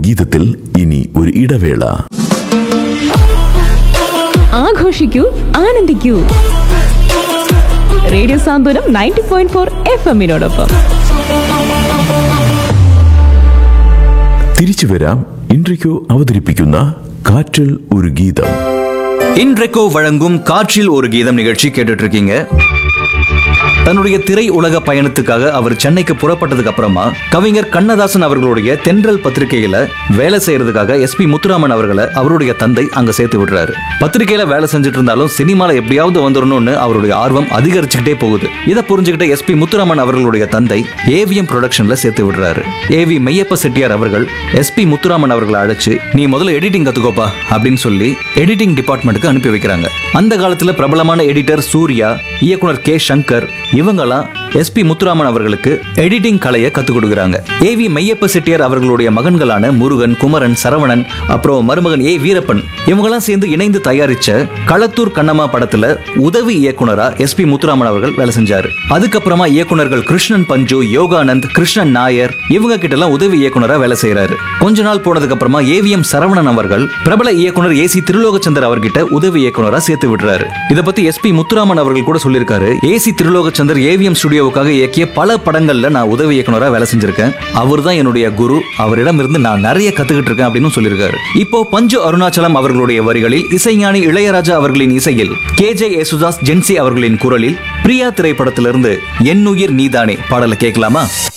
ഗീതത്തിൽ ഇനി ഒരു ഇടവേള ആഘോഷിക്കൂ ആനന്ദിക്കൂ radio Santhwanam ninety point four F എമ്മിനോടൊപ്പം തിരിച്ചു വരാം ഇൻട്രിക്കോ അവതരിപ്പിക്കുന്ന കാറ്റിൽ ഒരു ഗീതം இன்றைக்கோ வழங்கும் காற்றில் ஒரு கீதம் நிகழ்ச்சி கேட்டுட்டு இருக்கீங்க தன்னுடைய திரை உலக பயணத்துக்காக அவர் சென்னைக்கு புறப்பட்டதுக்கு அப்புறமா கவிஞர் கண்ணதாசன் அவர்களுடைய தென்றல் பத்திரிகையில வேலை செய்யறதுக்காக எஸ்பி முத்துராமன் அவர்களை அவருடைய தந்தை அங்க சேர்த்து விடுறாரு பத்திரிகையில வேலை செஞ்சுட்டு இருந்தாலும் சினிமால எப்படியாவது வந்துடணும்னு அவருடைய ஆர்வம் அதிகரிச்சுக்கிட்டே போகுது இதை புரிஞ்சுக்கிட்ட எஸ்பி முத்துராமன் அவர்களுடைய தந்தை ஏவிஎம் ப்ரொடக்ஷன்ல சேர்த்து விடுறாரு ஏவி மெய்யப்ப செட்டியார் அவர்கள் எஸ்பி முத்துராமன் அவர்களை அழைச்சு நீ முதல்ல எடிட்டிங் கத்துக்கோப்பா அப்படின்னு சொல்லி எடிட்டிங் டிபார்ட்மெண்ட்டுக்கு அனுப்பி வைக்கிறாங்க அந்த காலத்துல பிரபலமான எடிட்டர் சூர்யா இயக்குனர் கே சங்கர் இவங்கெல்லாம் எஸ்பி முத்துராமன் அவர்களுக்கு எடிட்டிங் கலையை கத்துக் கொடுக்குறாங்க ஏவி மெய்யப்ப செட்டியார் அவர்களுடைய மகன்களான முருகன் குமரன் சரவணன் அப்புறம் மருமகன் ஏ வீரப்பன் இவங்கெல்லாம் சேர்ந்து இணைந்து தயாரிச்ச களத்தூர் கண்ணம்மா படத்துல உதவி இயக்குனரா எஸ்பி முத்துராமன் அவர்கள் வேலை செஞ்சாரு அதுக்கப்புறமா இயக்குனர்கள் கிருஷ்ணன் பஞ்சு யோகானந்த் கிருஷ்ணன் நாயர் இவங்க கிட்ட எல்லாம் உதவி இயக்குனரா வேலை செய்யறாரு கொஞ்ச நாள் போனதுக்கு அப்புறமா ஏவிஎம் சரவணன் அவர்கள் பிரபல இயக்குனர் ஏசி திருலோகச்சந்தர் அவர்கிட்ட உதவி இயக்குனரா சேர்த்து விடுறாரு இத பத்தி எஸ்பி முத்துராமன் அவர்கள் கூட சொல்லியிருக்காரு ஏசி திருலோகச்சந்தர் ஏவிஎம் ஸ்டுடியோவுக்காக இயக்கிய பல படங்கள்ல நான் உதவி இயக்குனரா வேலை செஞ்சிருக்கேன் அவர் தான் என்னுடைய குரு அவரிடம் இருந்து நான் நிறைய கத்துக்கிட்டு இருக்கேன் அப்படின்னு சொல்லியிருக்காரு இப்போ பஞ்சு அருணாச்சலம் அவர்களுடைய வரிகளில் இசைஞானி இளையராஜா அவர்களின் இசையில் கே ஜே யேசுதாஸ் ஜென்சி அவர்களின் குரலில் பிரியா திரைப்படத்திலிருந்து என்னுயிர் நீதானே பாடலை கேட்கலாமா